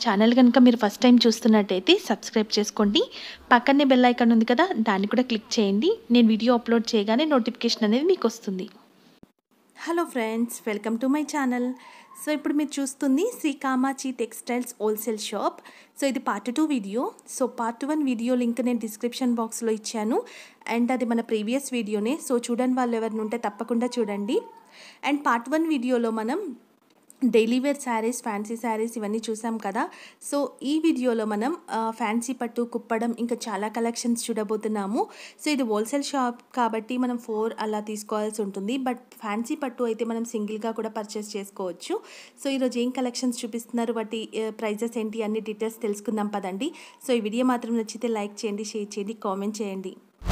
Channel కనుక మీరు first time చూస్తున్నట్టయితే సబ్స్క్రైబ్ చేసుకోండి పక్కనే బెల్ ఐకాన్ ఉంది కదా దాన్ని కూడా క్లిక్ చేయండి నేను వీడియో అప్లోడ్ చేయగానే నోటిఫికేషన్ అనేది మీకు వస్తుంది hello friends welcome to my channel so ఇప్పుడు మీరు చూస్తుంది Shri Kamachi textiles wholesale shop so ఇది part two video so part one video link నేను డిస్క్రిప్షన్ బాక్స్లో ఇచ్చాను అండ్ అది మన ప్రీవియస్ వీడియోనే సో చూడని వాళ్ళు ఎవరిని ఉంటే తప్పకుండా చూడండి అండ్ పార్ట్ వన్ వీడియోలో మనం daily wear saris fancy saris ఇవన్నీ చూసాం కదా సో ఈ వీడియోలో మనం ఆ, ఫ్యాన్సీ పట్టు కుప్పడం ఇంకా చాలా కలెక్షన్స్ చూడబోతున్నాము సో ఇది హోల్సేల్ షాప్ కాబట్టి మనం ఫోర్ అలా తీసుకోవాల్సి ఉంటుంది బట్ ఫ్యాన్సీ పట్టు అయితే మనం సింగిల్గా కూడా పర్చేస్ చేసుకోవచ్చు సో ఈరోజు ఏం కలెక్షన్స్ చూపిస్తున్నారు వాటి ప్రైజెస్ ఏంటి అన్ని డీటెయిల్స్ తెలుసుకుందాం పదండి సో ఈ వీడియో మాత్రం నచ్చితే లైక్ చేయండి షేర్ చేయండి కామెంట్ చేయండి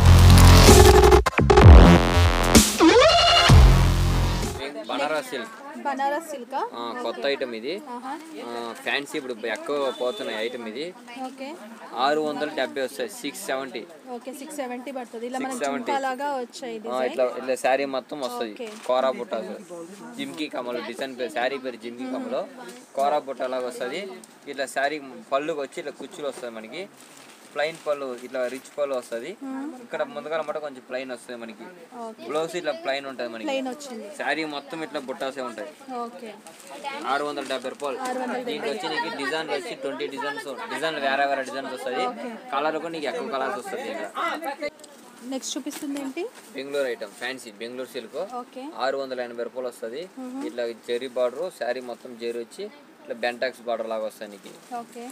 బనారస్ సిల్క్ బనారస్ సిల్కా ఆ, కొత్త ఐటమ్ ఇది ఫ్యాన్సీ ఇప్పుడు ఎక్కువ పోతున్న ఐటమ్ ఇది ఓకే ఆరు వందల డెబ్బై వస్తాయి six seventy okay six seventy పడుతుంది ఇలా మనకి 670. జుంకా లాగా వచ్చాయి ఇట్లా ఇట్లా శారీ మొత్తం వస్తుంది Okay. కోరా బుట్ట జిమ్కీ కమలు డిజైన్ పేరు శారీ పేరు జిమ్కీ కమలు కోరా బుట్ట లాగా వస్తుంది ఇట్లా శారీ పళ్ళుకి వచ్చి ఇట్లా కుచ్చులు వస్తుంది మనకి ప్లైన్ పళ్ళు ఇట్లా రిచ్ పళ్ళు వస్తుంది ఇక్కడ ముందుగా మాట కొంచెం ప్లైన్ వస్తుంది మనకి బ్లౌజ్ ఇట్లా ప్లైన్ ఉంటుంది మనకి వచ్చింది శారీ మొత్తం ఇట్లా బుట్టాసే ఉంటాయి ఓకే ఆరు వందల డెబ్బై రూపాయలు దీంట్లో వచ్చి నీకు డిజైన్ వచ్చి ట్వంటీ డిజైన్స్ డిజైన్ వేరే వేరే డిజైన్స్ వస్తుంది కలర్ కూడా నీకు ఎక్కువ కలర్స్ వస్తుంది ఇంకా నెక్స్ట్ చూపిస్తుంది ఏంటి Bengaluru item fancy Bengaluru silk okay ఆరు వందల ఎనభై రూపాయలు వస్తుంది ఇట్లా జెరీ బార్డర్ శారీ మొత్తం జెరీ వచ్చి ఇట్లా బెంటాక్స్ బార్డర్ లాగా వస్తుంది నీకు ఓకే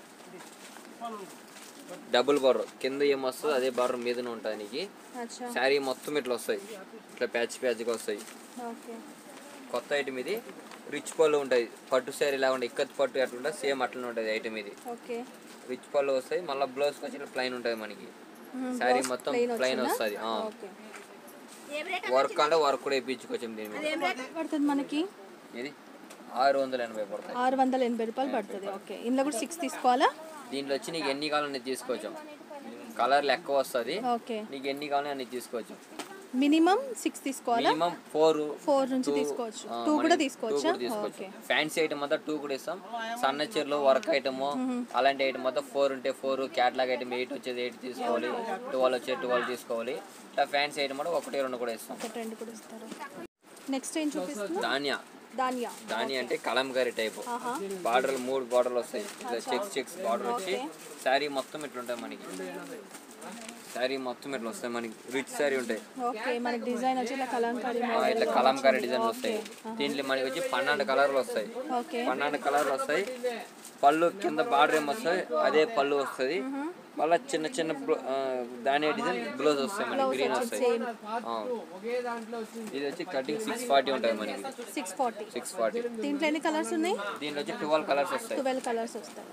డబుల్ బార్డర్ కింద ఏం వస్తుంది అదే బార్డర్ మీదనే ఉంటుంది నీకు అచ్చా శారీ మొత్తం ఇట్లా వస్తాయి ఇట్లా ప్యాచ్ ప్యాచ్గా వస్తాయి ఓకే కొత్త ఐటమ్ ఇది రిచ్ పళ్ళు ఉంటాయి పట్టు శారీ లాగా ఇక్కత్ పట్టు ఎట్లా ఉంటుంది సేమ్ అట్లనే ఉంటుంది ఐటమ్ ఇది ఓకే రిచ్ పళ్ళు వస్తాయి మళ్ళీ బ్లౌజ్ వచ్చి ఇట్లా ప్లైన్ ఉంటుంది మనకి శారీ మొత్తం ప్లైన్ వస్తుంది ఓకే వర్క్ అంటే వర్క్ కూడా వేయించుకోవచ్చు దీని మీద పడుతుంది మనకి ఇది ఆరు వందల ఎనభై పడతాయి ఆరు వందల ఎనభై రూపాయలు పడుతుంది ఓకే ఇందులో కూడా సిక్స్ తీసుకోవాలా దీంట్లో వచ్చి నీకు ఎన్ని కావాలో అన్ని తీసుకోవచ్చు కలర్లు ఎక్కువ వస్తుంది ఓకే నీకు ఎన్ని కావాలో అన్ని తీసుకోవచ్చు మినిమం సిక్స్ తీసుకోవాలా మినిమం ఫోర్ ఫోర్ నుంచి తీసుకోవచ్చు టూ కూడా తీసుకోవచ్చా తీసుకోవచ్చు ఓకే ఫ్యాన్సీ ఐటమ్ అంతా టూ కూడా ఇస్తాం సన్న చీరలు వర్క్ ఐటమ్ అలాంటి ఐటమ్ అంతా ఫోర్ ఉంటే ఫోర్ క్యాట్లాగ్ ఐటమ్ ఎయిట్ వచ్చేది ఎయిట్ తీసుకోవాలి ట్వెల్వ్ వచ్చేది ట్వెల్వ్ తీసుకోవాలి ఇట్లా ఫ్యాన్సీ ఐటమ్ కూడా ఒకటి రెండు కూడా ఇస్తాం ఒక రెండు కూడా ఇస్తారు నెక్స్ట్ ఏం చూపిస్తున్నా ధాన్య ధాన్యా ధాన్య అంటే కలంకారీ టైప్ బార్డర్లు మూడు బార్డర్లు వస్తాయి ఇట్లా చెక్స్ చెక్స్ బార్డర్ వచ్చి శారీ మొత్తం ఇట్లా ఉంటాయి మనకి శారీ మొత్తం ఇట్లా వస్తాయి మనకి రిచ్ శారీ ఉంటాయి ఓకే మనకి డిజైన్ వచ్చి ఇలా కలంకారీ ఆ, ఇట్లా కలంకారీ డిజైన్ వస్తాయి దీంట్లో మనకి వచ్చి పన్నెండు కలర్లు వస్తాయి ఓకే పన్నెండు కలర్లు వస్తాయి పళ్ళు కింద బార్డర్ ఏం వస్తుంది అదే పళ్ళు వస్తుంది మళ్ళీ చిన్న చిన్న బ్ల- ఆ, దాని డిజైన్ బ్లౌజ్ వస్తాయి మనకి గ్రీన్ వస్తాయి ఆ. ఇది వచ్చి కటింగ్ సిక్స్ ఫార్టీ ఉంటుంది మనకి సిక్స్ ఫార్టీ సిక్స్ ఫార్టీ దీంట్లో ఎన్ని కలర్స్ ఉన్నాయి దీంట్లో వచ్చి ట్వెల్వ్ కలర్స్ వస్తాయి ట్వెల్వ్ కలర్స్ వస్తాయి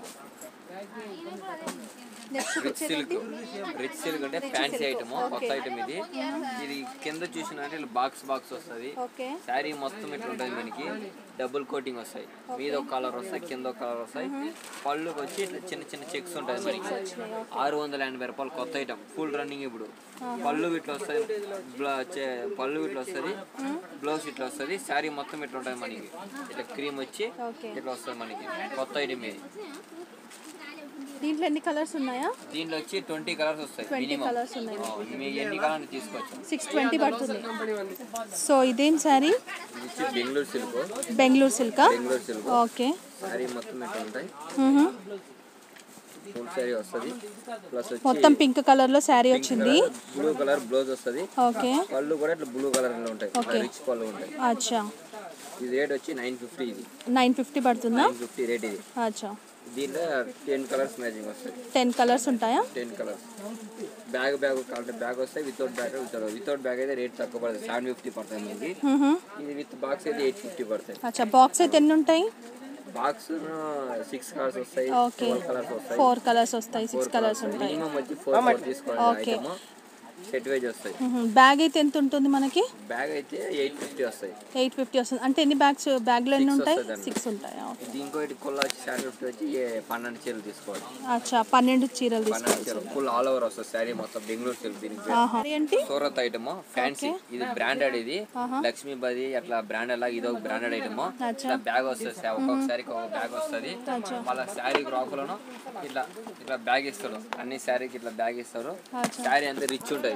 next rich silk rich silk అంటే ఫ్యాన్సీ ఐటమ్ కొత్త ఐటమ్ ఇది ఇది కింద చూసినట్టు ఇలా బాక్స్ బాక్స్ వస్తుంది ఓకే శారీ మొత్తం ఇట్లా ఉంటుంది మనకి డబుల్ కోటింగ్ వస్తాయి మీద ఒక కలర్ వస్తాయి కింద ఒక కలర్ వస్తాయి పళ్ళుకి వచ్చి ఇట్లా చిన్న చిన్న చెక్స్ ఉంటాయి మనకి ఆరు వందల ఎనభై రూపాయలు కొత్త ఐటమ్ ఫుల్ రన్నింగ్ ఇప్పుడు పళ్ళు ఇట్లా వస్తాయి బ్ల- చే- పళ్ళు ఇట్లా వస్తుంది బ్లౌజ్ ఇట్లా వస్తుంది శారీ మొత్తం ఇట్లా ఉంటుంది మనకి ఇట్లా క్రీమ్ వచ్చి ఓకే ఇట్లా వస్తుంది మనకి కొత్త ఐటమ్ ఇది దీంట్లో ఎన్ని కలర్స్ ఉన్నాయా దీంట్లో వచ్చి ట్వంటీ కలర్స్ వస్తాయి ట్వంటీ మినిమం కలర్స్ ఉన్నాయి మీకు ఎన్ని కావాలని తీసుకోవచ్చు సిక్స్ ట్వంటీ పడుతుంది సో ఇదేం శారీ ఇది వచ్చి బెంగళూరు సిల్క్ బెంగళూరు సిల్కా బెంగళూరు సిల్క్ ఓకే శారీ మొత్తం ఇట్లా ఉంటాయి మ్హూ. ఫుల్ శారీ వస్తుంది ప్లస్ వచ్చి మొత్తం పింక్ కలర్ లో శారీ వచ్చింది బ్లూ కలర్ బ్లౌజ్ వస్తుంది ఓకే పళ్ళు కూడా ఇట్లా బ్లూ కలర్ లో ఉంటాయి రిచ్ పళ్ళు ఉంటాయి అచ్చా ఇది రేట్ వచ్చి నైన్ ఫిఫ్టీ ఇది నైన్ ఫిఫ్టీ పడుతుందా నైన్ ఫిఫ్టీ రేట్ ఇది అచ్చా దీంట్లో టెన్ కలర్స్ మ్యాచింగ్ వస్తాయి టెన్ కలర్స్ ఉంటాయా టెన్ కలర్స్ బ్యాగ్ బ్యాగ్ కావాలంటే బ్యాగ్ వస్తాయి without bag without without bag అయితే రేట్ తక్కువ పడుతుంది సెవెన్ ఫిఫ్టీ పడుతుంది మనకి మ్హూ. ఇది విత్ బాక్స్ అయితే ఎయిట్ ఫిఫ్టీ పడతాయి అచ్చా బాక్స్ అయితే ఎన్ని ఉంటాయి బాక్స్ సిక్స్ కలర్స్ వస్తాయి ఓకే ఫోర్ కలర్స్ వస్తాయి ఫోర్ కలర్స్ వస్తాయి సిక్స్ కలర్స్ ఉంటాయి మినిమం వచ్చి ఫోర్ ఫోర్ తీసుకోవాలి ఓకే. ఐటమ్ సెట్ వైజ్ వస్తాయి బ్యాగ్ అయితే ఎంత ఉంటుంది మనకి బ్యాగ్ అయితే ఎయిట్ ఫిఫ్టీ వస్తాయి ఎయిట్ ఫిఫ్టీ వస్తుంది అంటే ఎన్ని బ్యాగ్స్ బ్యాగ్లో ఎన్ని Six ఉంటాయి వస్తాయి సిక్స్ ఉంటాయి ఇది ఇంకోటి కుల్ల వచ్చి సెవెన్ ఫిఫ్టీ వచ్చి ఏ పన్నెండు చీరలు తీసుకోవాలి అచ్చా పన్నెండు చీరలు పన్నెండు తీసుకోవాలి చీరలు ఫుల్ ఆల్ ఓవర్ వస్తుంది శారీ మొత్తం బెంగళూరు చీరలు దీనికి పేరు. ఆహా ఏంటి సూరత్ ఐటమ్ ఫ్యాన్సీ ఇది బ్రాండెడ్ ఇది లక్ష్మీపతి అట్లా బ్రాండెడ్ లాగా ఇది ఒక బ్రాండెడ్ ఐటమ్ ఇట్లా బ్యాగ్ వస్తుంది సా- ఒక్కొక్క శారీకి ఒక బ్యాగ్ వస్తుంది మళ్ళీ శారీ లోను ఇట్లా ఇట్లా బ్యాగ్ ఇస్తాడు అన్ని శారీకి ఇట్లా బ్యాగ్ ఇస్తారు శారీ అంతా రిచ్ ఉంటుంది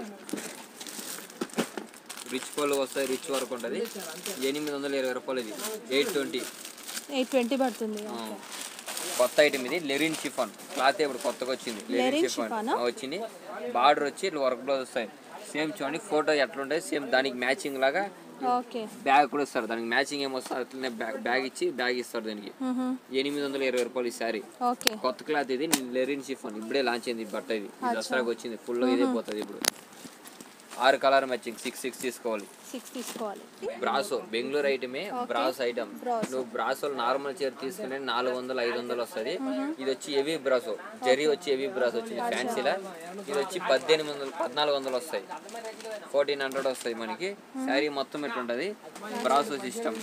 రిచ్ పళ్ళు వస్తాయి రిచ్ వరకు ఉంటుంది ఎనిమిది వందల ఇరవై రూపాయలు ఇది ఎయిట్ ట్వంటీ ఎయిట్ ట్వంటీ పడుతుంది కొత్త ఐటమ్ ఇది లెరిన్ షిఫాన్ క్లాత్ ఇప్పుడు కొత్తగా వచ్చింది లెరిన్ షిఫాన్ వచ్చింది బార్డర్ వచ్చి ఇట్లా వర్క్ బ్లౌజ్ వస్తాయి సేమ్ చూడండి ఫోటో ఎట్లుంటాయి సేమ్ దానికి మ్యాచింగ్ లాగా ఓకే బ్యాగ్ కూడా ఇస్తారు దానికి మ్యాచింగ్ ఏమొస్తుంది అట్లనే బ్యాగ్ బ్యాగ్ ఇచ్చి బ్యాగ్ ఇస్తారు దానికి ఎనిమిది వందల ఇరవై రూపాయలు ఈ సారీ ఓకే కొత్త క్లాత్ ఇది లెరిన్ షిఫాన్ ఇప్పుడే లాంచ్ అయింది ఈ బట్ట ఇది ఈ దసరాకి వచ్చింది ఫుల్ ఇదే పోతుంది ఇప్పుడు ఆరు కలర్ మ్యాచింగ్ సిక్స్ సిక్స్ తీసుకోవాలి సిక్స్ తీసుకోవాలి బ్రాసో బెంగళూరు ఐటమే బ్రాస్ ఐటమ్ నువ్వు బ్రాసో నార్మల్ చీర తీసుకుంటే నాలుగు వందలు ఐదు వందలు వస్తుంది ఇది వచ్చి హెవీ బ్రాసో జరీ వచ్చి హెవీ బ్రాస్ వచ్చింది ఫ్యాన్సీలా ఇది వచ్చి పద్దెనిమిది వందలు పద్నాలుగు వందలు వస్తాయి ఫోర్టీన్ హండ్రెడ్ వస్తాయి మనకి శారీ మొత్తం ఎట్లుంటుంది బ్రాసో సిస్టమ్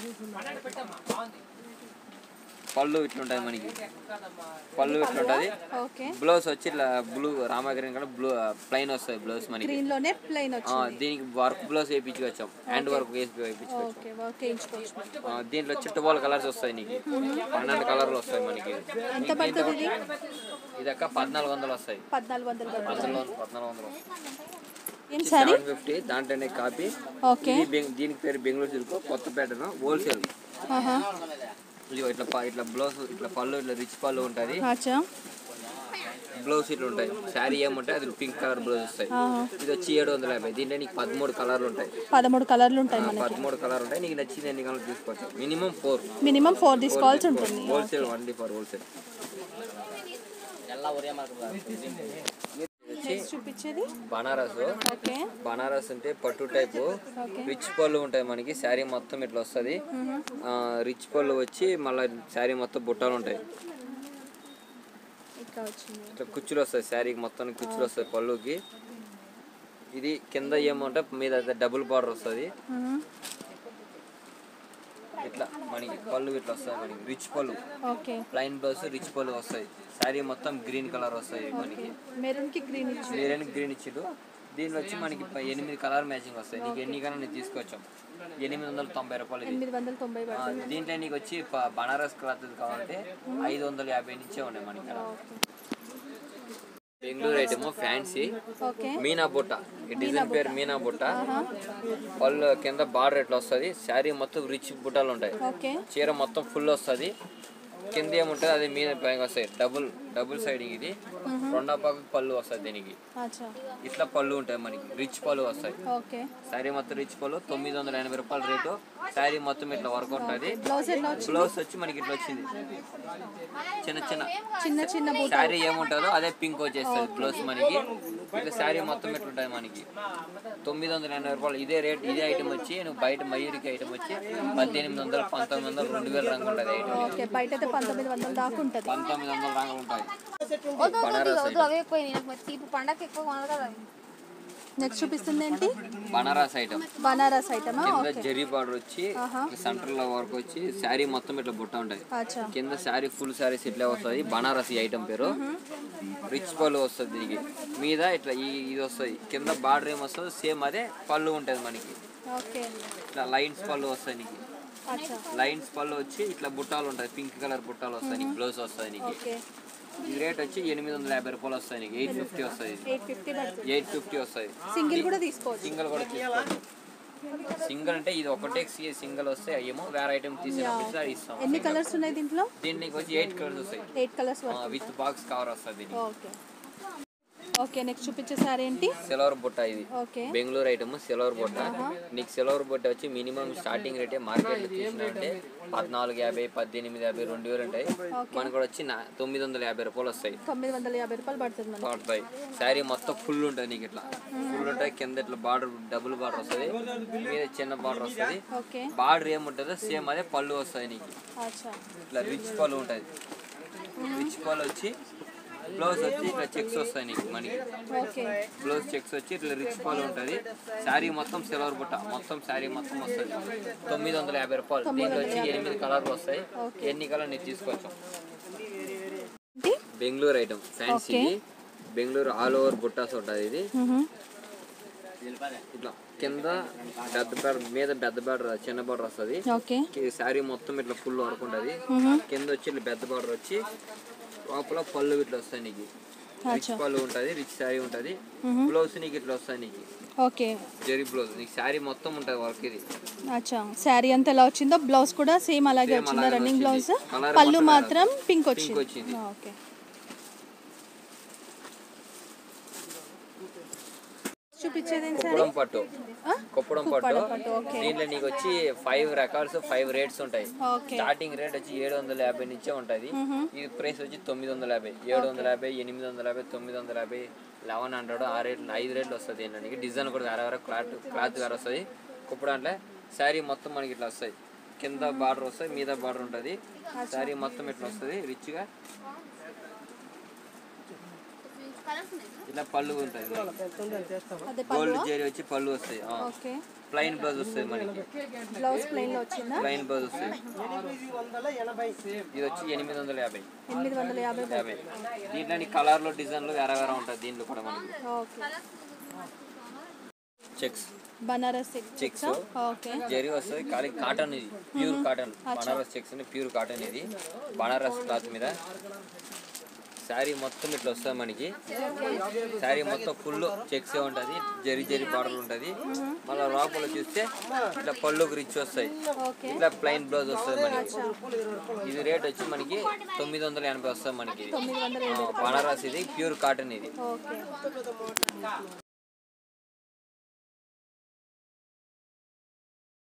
పళ్ళు ఇట్లుంటుంది మనకి పళ్ళు ఇట్లుంటుంది ఓకే బ్లౌజ్ వచ్చి ఇట్లా బ్లూ రామగ్రీన్ కూడా బ్లూ ప్లెయిన్ వస్తుంది బ్లౌజ్ మనకి గ్రీన్ లోనే ప్లెయిన్ ఆ, వచ్చింది దీనికి వర్క్ బ్లౌజ్ వేయించుకొచ్చాం హ్యాండ్ వర్క్ వేసి వేయించుకొచ్చాం ఓకే వర్క్ వేయించుకోవచ్చు ఆ, దీంట్లో వచ్చి ట్వెల్వ్ కలర్స్ వస్తాయి నీకు పన్నెండు కలర్లు వస్తాయి మనకి ఎంత పడుతుంది ఇది ఇది అక్క పద్నాలుగు వందలు వస్తాయి పద్నాలుగు వందలు పడుతుంది పద్నాలుగు పద్నాలుగు వందలు వస్తాయి ఏం సారీ సెవెన్ ఫిఫ్టీ దాంట్లోనే కాపీ ఓకే ఇది బెంగ్- దీనికి పేరు బెంగళూరు సిల్క్ కొత్తపేటను హోల్సేల్ ఆహా ఇది ఇట్లా ప- ఇట్లా బ్లౌజ్ ఇట్లా పళ్ళు ఇట్లా రిచ్ పళ్ళు ఉంటుంది అచ్చా బ్లౌజ్ ఇట్లా ఉంటాయి శారీ ఏముంటాయి అది పింక్ కలర్ బ్లౌజ్ వస్తాయి ఆహా. ఇది వచ్చి ఏడు వందల యాభై దీంట్లో నీకు పదమూడు కలర్లు ఉంటాయి పదమూడు కలర్లు ఉంటాయి మనకి పదమూడు కలర్ ఉంటాయి నీకు నచ్చింది ఎన్ని కలర్ తీసుకోవచ్చు మినిమం ఫోర్ మినిమం ఫోర్ తీసుకోవాల్సి ఉంటుంది wholesale only for wholesale next చూపించేది బనారస్ ఓకే బనారస్ అంటే పట్టు టైపు రిచ్ పళ్ళు ఉంటాయి మనకి శారీ మొత్తం ఇట్లా వస్తుంది రిచ్ పళ్ళు వచ్చి మళ్ళీ శారీ మొత్తం బుట్టలు ఉంటాయి ఇక్కడ వచ్చింది ఇట్లా కుచ్చులు వస్తాయి శారీకి మొత్తం కుచ్చులు వస్తాయి పళ్ళుకి ఇది కింద ఏమంటే మీద డబుల్ బార్డర్ వస్తుంది ఇట్లా మనకి పళ్ళు ఇట్లా వస్తాయి మనకి రిచ్ పళ్ళు ఓకే ప్లైన్ బ్లౌజ్ రిచ్ పళ్ళు వస్తాయి శారీ మొత్తం గ్రీన్ కలర్ వస్తాయి మనకి మెరూన్ కి గ్రీన్ ఇచ్చి వేరే గ్రీన్ ఇచ్చిడు దీనిలో వచ్చి మనకి ప- ఎనిమిది కలర్ మ్యాచింగ్ వస్తాయి నీకు ఎన్ని కన్నా నేను తీసుకొచ్చాం ఎనిమిది వందల తొంభై రూపాయలు ఇది ఎనిమిది వందల తొంభై ఆ, పడుతుంది దీంట్లో నీకు వచ్చి ప- బనారస్ క్లాత్ కావాలంటే ఐదు వందల యాభై నుంచే ఉన్నాయి మనకి ఇక్కడ బెంగళూరు ఐటమ్ ఫ్యాన్సీ ఓకే మీనా బుట్ట ఈ డిజైన్ పేరు మీనా బుట్ట పళ్ళు కింద బార్డర్ ఎట్లా వస్తుంది శారీ మొత్తం రిచ్ బుట్టలు ఉంటాయి ఓకే చీర మొత్తం ఫుల్ వస్తుంది కింద ఏముంటుంది అది మీద పైన వస్తాయి డబుల్ డబుల్ సైడింగ్ ఇది రెండో పక్కకు పళ్ళు వస్తుంది దీనికి అచ్చా ఇట్లా పళ్ళు ఉంటాయి మనకి రిచ్ పళ్ళు వస్తాయి ఓకే శారీ మొత్తం రిచ్ పళ్ళు తొమ్మిది వందల ఎనభై రూపాయల రేటు శారీ మొత్తం ఇట్లా వర్క్ ఉంటుంది బ్లౌజ్ ఎట్లా వచ్చింది బ్లౌజ్ వచ్చి మనకి ఇట్లా వచ్చింది చిన్న చిన్న చిన్న చిన్న బూట శారీ ఏముంటుందో అదే పింక్ వచ్చేస్తుంది బ్లౌజ్ మనకి ఇట్లా శారీ మొత్తం ఇట్లా ఉంటుంది మనకి తొమ్మిది వందల ఎనభై రూపాయలు ఇదే రేట్ ఇదే ఐటమ్ వచ్చి నువ్వు బయట మయూరికి ఐటమ్ వచ్చి పద్దెనిమిది వందలు పంతొమ్మిది వందలు రెండు వేల రంగు ఉంటుంది ఐటమ్ ఓకే బయట అయితే పంతొమ్మిది వందల దాకా ఉంటుంది పంతొమ్మిది వందల రంగులు ఉంటాయి వద్దు వద్దు వద్దు వద్దు అవే ఎక్కువ నాకు మరి తీపి పండగ ఎక్కువ కొనదు కదా అవి. నెక్స్ట్ చూపిస్తుంది ఏంటి బనారస్ ఐటమ్ బనారస్ ఐటమా కింద జరీ బార్డర్ వచ్చి సెంటర్ లో వరకు వచ్చి శారీ మొత్తం ఇట్లా బుట్ట ఉంటాయి అచ్చా కింద శారీ ఫుల్ శారీస్ ఇట్లా వస్తుంది బనారస్ ఈ ఐటమ్ పేరు రిచ్ పళ్ళు వస్తుంది దీనికి మీద ఇట్లా ఈ ఇది వస్తుంది కింద బార్డర్ ఏం వస్తుంది సేమ్ అదే పళ్ళు ఉంటుంది మనకి ఓకే ఇట్లా లైన్స్ పళ్ళు వస్తాయి నీకు అచ్చా లైన్స్ పళ్ళు వచ్చి ఇట్లా బుట్టాలు ఉంటాయి పింక్ కలర్ బుట్టాలు వస్తాయి నీకు బ్లౌజ్ వస్తుంది నీకు ఓకే ఈ రేట్ వచ్చి ఎనిమిది వందల యాభై రూపాయలు వస్తాయి నీకు ఎయిట్ ఫిఫ్టీ వస్తుంది ఎయిట్ ఫిఫ్టీ పడుతుంది ఎయిట్ ఫిఫ్టీ వస్తుంది సింగిల్ కూడా తీసుకోవచ్చు సింగిల్ కూడా తీసుకోవచ్చు సింగిల్ అంటే ఇది ఒకటే సింగిల్ వస్తే ఏమో వేరే ఐటమ్ తీసినప్పుడు అది ఇస్తాం ఎన్ని కలర్స్ ఉన్నాయి దీంట్లో దీనికి వచ్చి ఎయిట్ కలర్స్ వస్తాయి eight colours with box cover వస్తుంది దీనికి ఓకే ఓకే నెక్స్ట్ చూపించే సారీ ఏంటి సిల్వర్ బుట్ట ఇది ఓకే బెంగళూరు ఐటమ్ సిల్వర్ బుట్ట నీకు సిల్వర్ బుట్ట వచ్చి మినిమం స్టార్టింగ్ రేటే మార్కెట్ తీసుకున్నారంటే పద్నాలుగు యాభై పద్దెనిమిది యాభై రెండు వేలు ఉంటాయి మనకు కూడా వచ్చి నా- తొమ్మిది వందల యాభై రూపాయలు వస్తాయి తొమ్మిది వందల యాభై రూపాయలు పడుతుంది మనకి పడతాయి శారీ మొత్తం ఫుల్ ఉంటుంది నీకు ఇట్లా ఫుల్ ఉంటాయి కింద ఇట్లా బార్డర్ డబుల్ బార్డర్ వస్తుంది మీద చిన్న బార్డర్ వస్తుంది ఓకే బార్డర్ ఏముంటుందో సేమ్ అదే పళ్ళు వస్తుంది నీకు అచ్చా ఇట్లా రిచ్ పళ్ళు ఉంటుంది రిచ్ పళ్ళు వచ్చి బ్లౌజ్ వచ్చి ఇట్లా చెక్స్ వస్తాయి నీకు మనకి ఓకే బ్లౌజ్ చెక్స్ వచ్చి ఇట్లా రిచ్ పళ్ళు ఉంటుంది శారీ మొత్తం సిల్వర్ బుట్ట మొత్తం శారీ మొత్తం వస్తుంది తొమ్మిది వందల యాభై రూపాయలు దీంట్లో వచ్చి ఎనిమిది కలర్లు వస్తాయి ఎన్ని కలర్ నీకు తీసుకోవచ్చు ఏంటి? Bengaluru item fancy Bengaluru all over బుట్టాస్ ఉంటుంది ఇది మ్మ్. ఇట్లా కింద పెద్ద బార్డర్ మీద పెద్ద బార్డర్ చిన్న బార్డర్ వస్తుంది ఓకే శారీ మొత్తం ఇట్లా ఫుల్ వరకు ఉంటుంది కింద వచ్చి ఇట్లా పెద్ద బార్డర్ వచ్చి లోపల పళ్ళు ఇట్లా వస్తాయి నీకు రిచ్ పళ్ళు ఉంటుంది రిచ్ శారీ ఉంటుంది బ్లౌజ్ నీకు ఇట్లా వస్తాయి నీకు ఓకే జరీ బ్లౌజ్ నీకు శారీ మొత్తం ఉంటుంది వర్క్ ఇది అచ్చా శారీ అంతా ఎలా వచ్చిందో బ్లౌజ్ కూడా సేమ్ అలాగే Same వచ్చిందా అలాగే రన్నింగ్ బ్లౌజ్ వచ్చింది. Colour పళ్ళు మొత్తం మాత్రం పింక్ పింక్ వచ్చింది వచ్చింది ఓకే చూపించేది ఏంటి సార్ కుప్పడం పట్టు ఆ? కుప్పడం కుప్పడం పట్టు పట్టు, okay. దీంట్లో నీకు వచ్చి ఫైవ్ రకాల్స్ ఫైవ్ రేట్స్ ఉంటాయి ఓకే స్టార్టింగ్ రేట్ వచ్చి ఏడు వందల యాభై నుంచే ఉంటుంది ఇది ప్రైస్ వచ్చి తొమ్మిది వందల యాభై ఏడు వందల యాభై ఎనిమిది వందల యాభై తొమ్మిది వందల యాభై లెవెన్ హండ్రెడ్ ఆ రేట్లు ఐదు రేట్లు వస్తుంది ఏంటంటే డిజైన్ కూడా వేరే వేరే క్లాత్ క్లాత్ వేరే వస్తుంది కుప్పుడు అంటే శారీ మొత్తం మనకి ఇట్లా వస్తాయి కింద బార్డర్ వస్తుంది మీద బార్డర్ ఉంటుంది శారీ మొత్తం ఇట్లా వస్తుంది రిచ్గా ఇట్లా పళ్ళు ఉంటుంది అదే గోల్డ్ జరీ వచ్చి పళ్ళు వస్తాయి ఓకే ప్లెయిన్ బ్లౌజ్ వస్తుంది మనకి బ్లౌజ్ ప్లెయిన్ లో వచ్చిందా ప్లెయిన్ బ్లౌజ్ వస్తుంది ఇది వచ్చి ఎనిమిది వందల యాభై ఎనిమిది వందల యాభై యాభై దీంట్లో నీ కలర్లో డిజైన్లు వేరే వేరే ఉంటుంది దీంట్లో కూడా మనకి okay checks Banaras checks okay zari వస్తుంది ఖాళీ కాటన్ ఇది pure cotton Banaras checks pure cotton ఇది బనారస్ క్లాత్ మీద శారీ మొత్తం ఇట్లా వస్తుంది మనకి శారీ మొత్తం ఫుల్ చెక్స్ ఉంటుంది జరి జరి బార్డర్ ఉంటుంది మళ్ళీ లోపల చూస్తే ఇట్లా పళ్ళుకి రిచ్ వస్తాయి ఓకే ఇట్లా ప్లెయిన్ బ్లౌజ్ వస్తుంది మనకి ఇది రేట్ వచ్చి మనకి తొమ్మిది వందల ఎనభై వస్తుంది మనకి ఇది. తొమ్మిది వందల ఆ, బనారస్ ఇది ప్యూర్ కాటన్ ఇది ఓకే